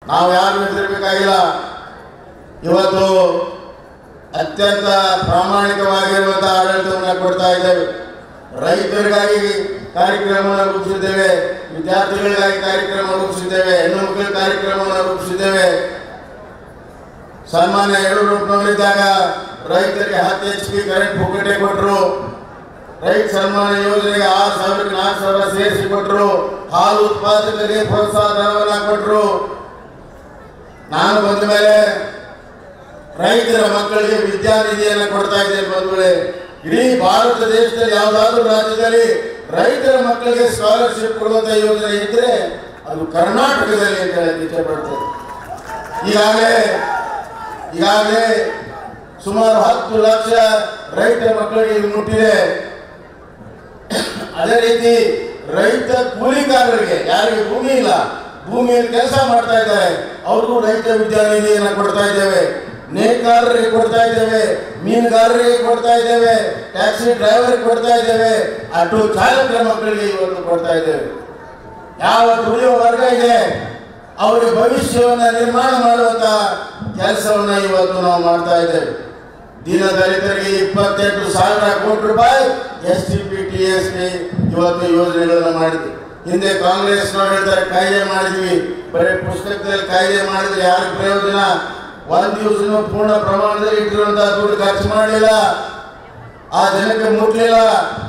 ನಾವು ಯಾರು ಹೆದರಬೇಕಾಗಿಲ್ಲ ಇವತ್ತು ಅತ್ಯಂತ ಪ್ರಾಮಾಣಿಕವಾಗಿರುವಂಥ ಆಡಳಿತವನ್ನು ಕೊಡ್ತಾ ಇದ್ದೇವೆ ರೈತರಿಗಾಗಿ ಕಾರ್ಯಕ್ರಮವನ್ನು ರೂಪಿಸಿದ್ದೇವೆ ವಿದ್ಯಾರ್ಥಿಗಳಿಗಾಗಿ ಕಾರ್ಯಕ್ರಮ ರೂಪಿಸಿದ್ದೇವೆ ಹೆಣ್ಣು ಮಕ್ಕಳ ಕಾರ್ಯಕ್ರಮವನ್ನು ರೂಪಿಸಿದ್ದೇವೆ ಸನ್ಮಾನ್ಯ ಯಡಿಯೂರಪ್ಪನವರಿದ್ದಾಗ ರೈತರಿಗೆ ಹತ್ತು ಎಚ್ ಪಿ ಕರೆಂಟ್ ಪುಕ್ಕಟೆ ಕೊಟ್ಟರು ರೈತ ಸನ್ಮಾನ ಯೋಜನೆಗೆ ಆರು ಸಾವಿರಕ್ಕೆ ನಾಲ್ಕು ಸಾವಿರ ಸೇರಿಸಿ ಕೊಟ್ಟರು ಹಾಲು ಉತ್ಪಾದಕರಿಗೆ ಪ್ರೋತ್ಸಾಹ ಧನವನ್ನು ಕೊಟ್ಟರು ನಾನು ಬಂದ ಮೇಲೆ ರೈತರ ಮಕ್ಕಳಿಗೆ ವಿದ್ಯಾನಿಧಿಯನ್ನು ಕೊಡ್ತಾ ಇದ್ದೇನೆ ಬಂಧುಗಳೇ ಇಡೀ ಭಾರತ ದೇಶದಲ್ಲಿ ಯಾವುದಾದ್ರೂ ರಾಜ್ಯದಲ್ಲಿ ರೈತರ ಮಕ್ಕಳಿಗೆ ಸ್ಕಾಲರ್ಶಿಪ್ ಕೊಡುವಂತ ಯೋಜನೆ ಇದ್ರೆ ಅದು ಕರ್ನಾಟಕದಲ್ಲಿ ಅಂತ ಹೇಳಕ್ಕೆ ಇಷ್ಟಪಡ್ತೇನೆ ಈಗಾಗಲೇ ಈಗಾಗಲೇ ಸುಮಾರು ಹತ್ತು ಲಕ್ಷ ರೈತ ಮಕ್ಕಳಿಗೆ ಇದು ಮುಟ್ಟಿದೆ ಅದೇ ರೀತಿ ರೈತ ಕೂಲಿಕಾರರಿಗೆ ಯಾರಿಗೆ ಭೂಮಿ ಇಲ್ಲ ಭೂಮಿಯಲ್ಲಿ ಕೆಲಸ ಮಾಡ್ತಾ ಇದ್ದಾರೆ ಅವ್ರಿಗೂ ರೈತ ವಿದ್ಯಾನಿಧಿಯನ್ನು ಕೊಡ್ತಾ ಇದ್ದೇವೆ ನೇಕಾರರಿಗೆ ಕೊಡ್ತಾ ಇದ್ದೇವೆ ಮೀನುಗಾರರಿಗೆ ಕೊಡ್ತಾ ಇದ್ದೇವೆ ಟ್ಯಾಕ್ಸಿ ಡ್ರೈವರ್ಗೆ ಕೊಡ್ತಾ ಇದ್ದೇವೆ ಆಟೋ ಚಾಲಕರ ಮಕ್ಕಳಿಗೆ ಇವತ್ತು ಕೊಡ್ತಾ ಇದ್ದೇವೆ ಯಾವ ದುಡಿಯುವ ವರ್ಗ ಇದೆ ಅವರಿಗೆ ಭವಿಷ್ಯವನ್ನು ನಿರ್ಮಾಣ ಮಾಡುವಂತ ಕೆಲಸವನ್ನ ಇವತ್ತು ನಾವು ಮಾಡ್ತಾ ಇದ್ದೇವೆ ದೀನ ದಲಿತರಿಗೆ ಇಪ್ಪತ್ತೆಂಟು ಸಾವಿರ ಕೋಟಿ ರೂಪಾಯಿ S T P T S P ಇವತ್ತು ಯೋಜನೆಗಳನ್ನು ಮಾಡಿದ್ವಿ ಹಿಂದೆ ಕಾಂಗ್ರೆಸ್ನವ್ರು ಹೇಳ್ತಾರೆ ಕಾಯ್ದೆ ಮಾಡಿದ್ವಿ ಬರೀ ಪುಸ್ತಕದಲ್ಲಿ ಕಾಯ್ದೆ ಮಾಡಿದ್ರೆ ಯಾರ ಪ್ರಯೋಜನ ಒಂದ್ ದಿವಸನೂ ಪೂರ್ಣ ಪ್ರಮಾಣದಲ್ಲಿ ಇಟ್ಟಿರುವಂತ ದುಡ್ಡು ಖರ್ಚು ಮಾಡಲಿಲ್ಲ ಆ ಜನಕ್ಕೆ ಮುಟ್ಲಿಲ್ಲ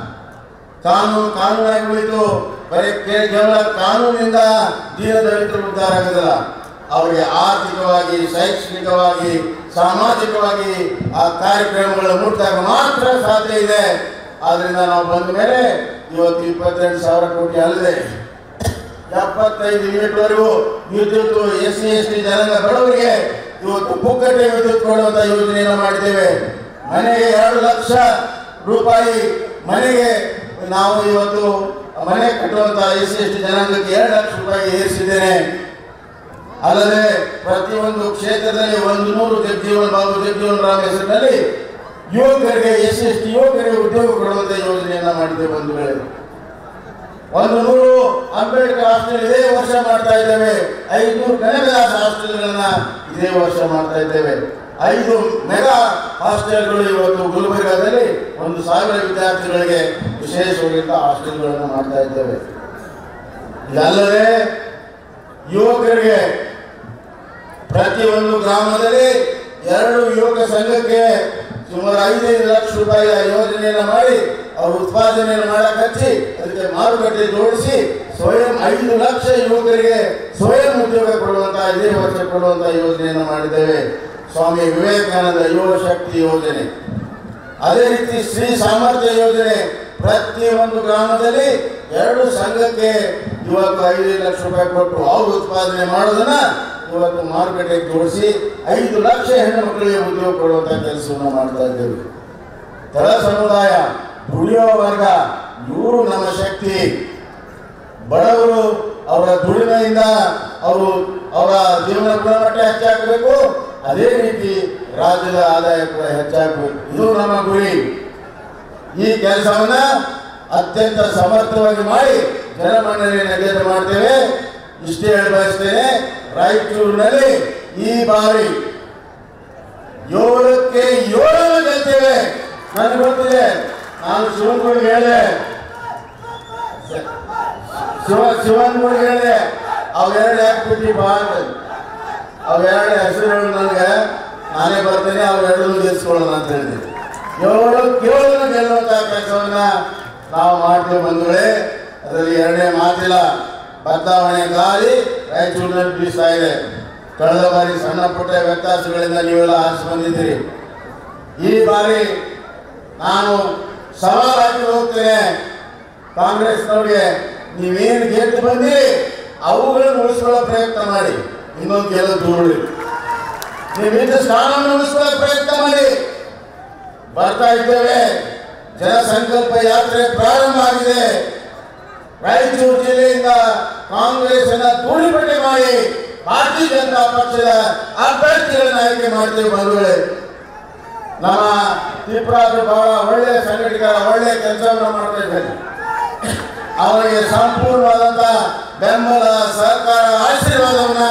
ಕಾನೂನು ಕಾನೂನಾಗಿ ಉಳಿತು ಬರೀ ಕೇ- ಕೇವಲ ಕಾನೂನಿನಿಂದ ದೀನ ದಲಿತರು ಉದ್ಧಾರ ಆಗೋದಿಲ್ಲ ಅವರಿಗೆ ಆರ್ಥಿಕವಾಗಿ ಶೈಕ್ಷಣಿಕವಾಗಿ ಸಾಮಾಜಿಕವಾಗಿ ಆ ಕಾರ್ಯಕ್ರಮಗಳು ಮುಟ್ಟಿದಾಗ ಮಾತ್ರ ಸಾಧ್ಯ ಇದೆ ಆದ್ರಿಂದ ನಾವು ಬಂದ ಮೇಲೆ ಇವತ್ತು ಇಪ್ಪತ್ತೆಂಟು ಸಾವಿರ ಕೋಟಿ ಅಲ್ಲದೆ ಎಪ್ಪತ್ತೈದು ಯೂನಿಟ್ವರೆಗೂ ವಿದ್ಯುತ್ ಎಸ್ ಸಿ ಎಸ್ ಟಿ ಜನಾಂಗ ಬಡವರಿಗೆ ಇವತ್ತು ಪುಕ್ಕಟೆ ವಿದ್ಯುತ್ ಕೊಡುವಂತ ಯೋಜನೆಯನ್ನು ಮಾಡಿದ್ದೇವೆ ಮನೆಗೆ ಎರಡು ಲಕ್ಷ ರೂಪಾಯಿ ಮನೆಗೆ ನಾವು ಇವತ್ತು ಮನೆ ಕಟ್ಟುವಂತ ಎಸ್ ಸಿ ಎಸ್ ಟಿ ಜನಾಂಗಕ್ಕೆ ಎರಡು ಲಕ್ಷ ರೂಪಾಯಿ ಏರಿಸಿದ್ದೇನೆ ಅಲ್ಲದೆ ಪ್ರತಿಯೊಂದು ಕ್ಷೇತ್ರದಲ್ಲಿ ಒಂದು ನೂರು ಜಗಜೀವನ್ ಬಾಬು ಜಗಜೀವನ್ ರಾಮ್ ಹೆಸರಿನಲ್ಲಿ ಯುವಕರಿಗೆ ಎಸ್ ಎಸ್ ಟಿ ಯುವಕರಿಗೆ ಉದ್ಯೋಗ ಕೊಡುವಂತ ಯೋಜನೆಯನ್ನ ಮಾಡಿದ್ದೇವೆ ಒಂದು ವೇಳೆ ಒಂದು ನೂರು ಅಂಬೇಡ್ಕರ್ ಹಾಸ್ಟೆಲ್ ಇದೇ ವರ್ಷ ಮಾಡ್ತಾ ಇದ್ದೇವೆ ಐನೂರು ಕನಕದಾಸ ಹಾಸ್ಟೆಲ್ಗಳನ್ನ ಇದೇ ವರ್ಷ ಮಾಡ್ತಾ ಇದ್ದೇವೆ ಐದು ಮೆಗಾ ಹಾಸ್ಟೆಲ್ಗಳು ಇವತ್ತು ಗುಲ್ಬರ್ಗಾದಲ್ಲಿ ಒಂದು ಸಾವಿರ ವಿದ್ಯಾರ್ಥಿಗಳಿಗೆ ವಿಶೇಷವಾಗಿದ್ದ ಹಾಸ್ಟೆಲ್ಗಳನ್ನು ಮಾಡ್ತಾ ಇದ್ದೇವೆ ಇದಲ್ಲದೆ ಯುವಕರಿಗೆ ಪ್ರತಿಯೊಂದು ಗ್ರಾಮದಲ್ಲಿ ಎರಡು ಯುವಕ ಸಂಘಕ್ಕೆ ಸುಮಾರು ಐದೈದು ಲಕ್ಷ ರೂಪಾಯಿಯ ಯೋಜನೆಯನ್ನು ಮಾಡಿ ಅವರು ಉತ್ಪಾದನೆಯನ್ನು ಮಾಡಕ್ಕೆ ಹಚ್ಚಿ ಅದಕ್ಕೆ ಮಾರುಕಟ್ಟೆ ಜೋಡಿಸಿ ಸ್ವಯಂ ಐದು ಲಕ್ಷ ಯುವಕರಿಗೆ ಸ್ವಯಂ ಉದ್ಯೋಗ ಕೊಡುವಂತ ಇದೇ ವರ್ಷ ಕೊಡುವಂತ ಯೋಜನೆಯನ್ನು ಮಾಡಿದ್ದೇವೆ ಸ್ವಾಮಿ ವಿವೇಕಾನಂದ ಯುವ ಶಕ್ತಿ ಯೋಜನೆ ಅದೇ ರೀತಿ ಶ್ರೀ ಸಾಮರ್ಥ್ಯ ಯೋಜನೆ ಪ್ರತಿಯೊಂದು ಗ್ರಾಮದಲ್ಲಿ ಎರಡು ಸಂಘಕ್ಕೆ ಇವತ್ತು ಐದೈದು ಲಕ್ಷ ರೂಪಾಯಿ ಕೊಟ್ಟು ಅವ್ರು ಉತ್ಪಾದನೆ ಮಾಡೋದನ್ನ ಇವತ್ತು ಮಾರುಕಟ್ಟೆಗೆ ಜೋಡಿಸಿ ಐದು ಲಕ್ಷ ಹೆಣ್ಣು ಮಕ್ಕಳಿಗೆ ಉದ್ಯೋಗ ಕೊಡುವಂತ ಕೆಲಸವನ್ನು ಮಾಡ್ತಾ ಇದ್ದೇವೆ ತಳ ಸಮುದಾಯ ದುಡಿಯೋ ವರ್ಗ ಇವರು ನಮ್ಮ ಶಕ್ತಿ ಬಡವರು ಅವರ ದುಡಿಮೆಯಿಂದ ಅವರು ಅವರ ಜೀವನ ಗುಣಮಟ್ಟ ಹೆಚ್ಚಾಗಬೇಕು ಅದೇ ರೀತಿ ರಾಜ್ಯದ ಆದಾಯ ಕೂಡ ಹೆಚ್ಚಾಗಬೇಕು ಇದು ನಮ್ಮ ಗುರಿ ಈ ಕೆಲಸವನ್ನ ಅತ್ಯಂತ ಸಮರ್ಥವಾಗಿ ಮಾಡಿ ಜನಮನ್ನಣೆಯನ್ನು ಗೆದ್ದು ಮಾಡ್ತೇವೆ ಇಷ್ಟೇ ಹೇಳಿ ಬಯಸ್ತೇನೆ ರಾಯಚೂರಿನಲ್ಲಿ ಈ ಬಾರಿ ಏಳಕ್ಕೆ ಏಳನ್ನು ಗೆಲ್ತೇವೆ ನನಗೆ ಗೊತ್ತಿದೆ ನಾನು ಶಿವನ್ಗುಡಿಗೆ ಹೇಳಿದೆ ಶಿವ ಶಿವನ್ಗುಡಿಗೆ ಹೇಳಿದೆ ಅವೆರಡು ಯಾಕೆ ಬಿಟ್ಟು ಬಾ ಅಂತ ಅವೆರಡು ಹೆಸರುಗಳು ನನಗೆ ನಾನೇ ಬರ್ತೇನೆ ಅವೆರಡನ್ನು ಗೆಲ್ಸ್ಕೊಳ್ಳೋಣ ಅಂತ ಹೇಳಿದೆ ಏಳು ಕೇವಲ ಗೆಲ್ಲುವಂತ ಕೆಲಸವನ್ನ ನಾವು ಮಾಡ್ತೇವೆ ಬಂಧುಗಳೇ ಅದರಲ್ಲಿ ಎರಡನೇ ಮಾತಿಲ್ಲ ಬದಲಾವಣೆ ಗಾಳಿ ರಾಯಚೂರಿನಲ್ಲಿ ಬೀಸ್ತಾ ಇದೆ ಕಳೆದ ಬಾರಿ ಸಣ್ಣ ಪುಟ್ಟ ವ್ಯತ್ಯಾಸಗಳಿಂದ ನೀವೆಲ್ಲ ಆರಿಸಿ ಬಂದಿದ್ದೀರಿ ಈ ಬಾರಿ ನಾನು ಸವಾಲು ಹಾಕಿ ಹೋಗ್ತೇನೆ ಕಾಂಗ್ರೆಸ್ನವ್ರಿಗೆ ನೀವೇನು ಗೆದ್ದು ಬಂದಿರಿ ಅವುಗಳನ್ನು ಉಳಿಸ್ಕೊಳ್ಳೋ ಪ್ರಯತ್ನ ಮಾಡಿ ಇನ್ನೊಂದು ಕೆಲವು ದೂರು ನೀವಿದ್ದ ಸ್ಥಾನವನ್ನು ಉಳಿಸ್ಕೊಳ್ಳೋ ಪ್ರಯತ್ನ ಮಾಡಿ ಬರ್ತಾ ಇದ್ದೇವೆ ಜನಸಂಕಲ್ಪ ಯಾತ್ರೆ ಪ್ರಾರಂಭ ಆಗಿದೆ ರಾಯಚೂರು ಜಿಲ್ಲೆಯಿಂದ ಕಾಂಗ್ರೆಸ್ ಅನ್ನ ಧೂಳಿಪಟ್ಟಿ ಮಾಡಿ ಭಾರತೀಯ ಜನತಾ ಪಕ್ಷದ ಅಭ್ಯರ್ಥಿಗಳನ್ನ ಆಯ್ಕೆ ಮಾಡ್ತೇವೆ ಬಂಧುಗಳೇ ನಮ್ಮ ತ್ರಿಪುರಾಜು ಬಹಳ ಒಳ್ಳೆಯ ಸಂಘಟಕರ ಒಳ್ಳೆಯ ಕೆಲಸವನ್ನು ಮಾಡ್ತಾ ಇದ್ದಾರೆ ಅವರಿಗೆ ಸಂಪೂರ್ಣವಾದಂತ ಬೆಂಬಲ ಸಹಕಾರ ಆಶೀರ್ವಾದವನ್ನ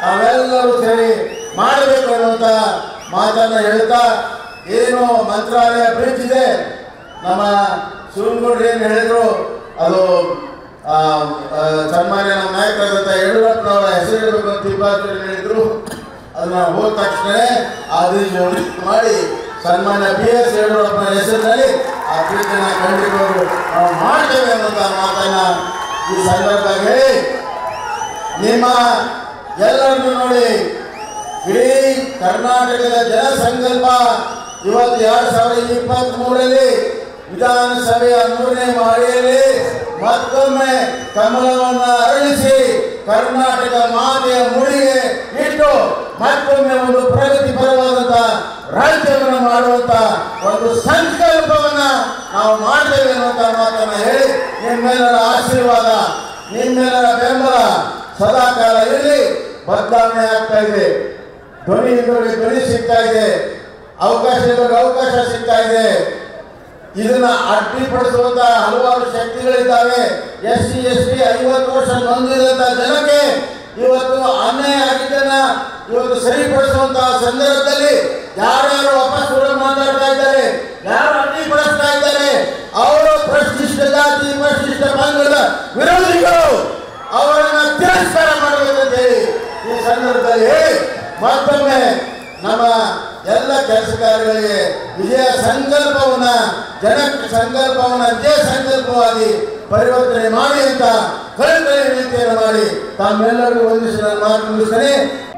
ತಾವೆಲ್ಲರೂ ಸೇರಿ ಮಾಡಬೇಕು ಅನ್ನುವಂಥ ಮಾತನ್ನು ಹೇಳ್ತಾ ಏನು ಮಂತ್ರಾಲಯ ಬ್ರಿಡ್ಜ್ ಇದೆ ನಮ್ಮ ಶಿವನಗೌಡ್ರು ಏನು ಹೇಳಿದ್ರು ಅದು ಆ, ಆ, ಸನ್ಮಾನ್ಯ ನಮ್ಮ ನಾಯಕರಾದಂಥ ಯಡಿಯೂರಪ್ಪನವರ ಹೆಸರು ಇಡಬೇಕು ಅಂತ ತಿಪ್ಪಾಸೂರು ಹೇಳಿದ್ರು ಅದನ್ನ ಹೋದ ತಕ್ಷಣ ಆದೇಶ ಮಾಡಿ ಸನ್ಮಾನ್ಯ ಬಿ ಎಸ್ ಯಡಿಯೂರಪ್ಪನ ಹೆಸರಿನಲ್ಲಿ ಆ ಬ್ರಿಡ್ಜನ್ನ ಖಂಡಿತವರು ನಾವು ಮಾಡ್ತೇವೆ ಅನ್ನುವಂಥ ಮಾತನ್ನ ಈ ಸಂದರ್ಭದಲ್ಲಿ ಹೇಳಿ ನಿಮ್ಮ ಎಲ್ಲರನ್ನು ನೋಡಿ ಇಡೀ ಕರ್ನಾಟಕದ ಜನಸಂಕಲ್ಪ ಇವತ್ತು ಎರಡು ಸಾವಿರದ ಇಪ್ಪತ್ತ್ ಮೂರರಲ್ಲಿ ವಿಧಾನಸಭೆಯ ಮೂರನೇ ಮಾಡಿಯಲ್ಲಿ ಮತ್ತೊಮ್ಮೆ ಕಮಲವನ್ನು ಅರಳಿಸಿ ಕರ್ನಾಟಕ ಮಾತೆಯ ಮುಡಿಗೆ ಇಟ್ಟು ಮತ್ತೊಮ್ಮೆ ಒಂದು ಪ್ರಗತಿಪರವಾದಂಥ ರಾಜ್ಯವನ್ನು ಮಾಡುವಂತ ಒಂದು ಸಂಕಲ್ಪವನ್ನ ನಾವು ಮಾಡ್ತೇವೆ ಅನ್ನುವಂಥ ಮಾತನ್ನ ಹೇಳಿ ನಿಮ್ಮೆಲ್ಲರ ಆಶೀರ್ವಾದ ನಿಮ್ಮೆಲ್ಲರ ಬೆಂಬಲ ಸದಾ ಕಾಲ ಇರಲಿ ಬದಲಾವಣೆ ಆಗ್ತಾ ಇದೆ ಧ್ವನಿ ಇದ್ದವರಿಗೆ ಧ್ವನಿ ಸಿಗ್ತಾ ಇದೆ ಅವಕಾಶ ಇದ್ದವರಿಗೆ ಅವಕಾಶ ಸಿಗ್ತಾ ಇದೆ ಇದನ್ನ ಅಡ್ಡಿಪಡಿಸುವಂತ ಹಲವಾರು ಶಕ್ತಿಗಳಿದ್ದಾವೆ ಎಸ್ ಸಿ ಎಸ್ ಟಿ ಐವತ್ತು ವರ್ಷ ನೊಂದಿದಂತ ಜನಕ್ಕೆ ಇವತ್ತು ಅನ್ಯಾಯ ಆಗಿದ್ದನ್ನ ಇವತ್ತು ಸರಿಪಡಿಸುವಂತಹ ಸಂದರ್ಭದಲ್ಲಿ ಯಾರ್ಯಾರು ವಾಪಸ್ ಮಾತಾಡ್ತಾ ಇದ್ದಾರೆ ಯಾರು ಅಡ್ಡಿಪಡಿಸ್ತಾ ಇದ್ದಾರೆ ಅವರು ಪ್ರಶ್ನಿಷ್ಟ ಜಾತಿ ಪ್ರಶ್ನಿಷ್ಟ ಪಂಗಡದ ವಿರೋಧಿಗಳು ಅವರನ್ನ ತಿರಸ್ಕಾರ ಮಾಡಬೇಕಂತ ಹೇಳಿ ಈ ಸಂದರ್ಭದಲ್ಲಿ ಹೇಳಿ ಮತ್ತೊಮ್ಮೆ ನಮ್ಮ ಎಲ್ಲ ಕೆಲಸಗಾರಗಳಿಗೆ ವಿಜಯ ಸಂಕಲ್ಪವನ್ನ ಜನ ಸಂಕಲ್ಪವನ್ನ ವಿಜಯ ಸಂಕಲ್ಪವಾಗಿ ಪರಿವರ್ತನೆ ಮಾಡಿ ಅಂತ ಕಳಕಳಿ ವಿನಂತಿಯನ್ನು ಮಾಡಿ ತಮ್ಮೆಲ್ಲರಿಗೂ ಒಂದಿಷ್ಟು ನಾನು ಮಾತು ಮುಗಿಸ್ತೇನೆ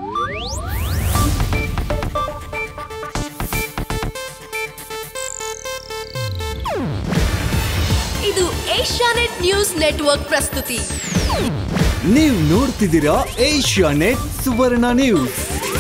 ಇದು ಏಷ್ಯಾನೆಟ್ ನ್ಯೂಸ್ ನೆಟ್ವರ್ಕ್ ಪ್ರಸ್ತುತಿ ನೀವು ನೋಡ್ತಿದ್ದೀರಾ ಏಷ್ಯಾ ನೆಟ್ ಸುವರ್ಣ ನ್ಯೂಸ್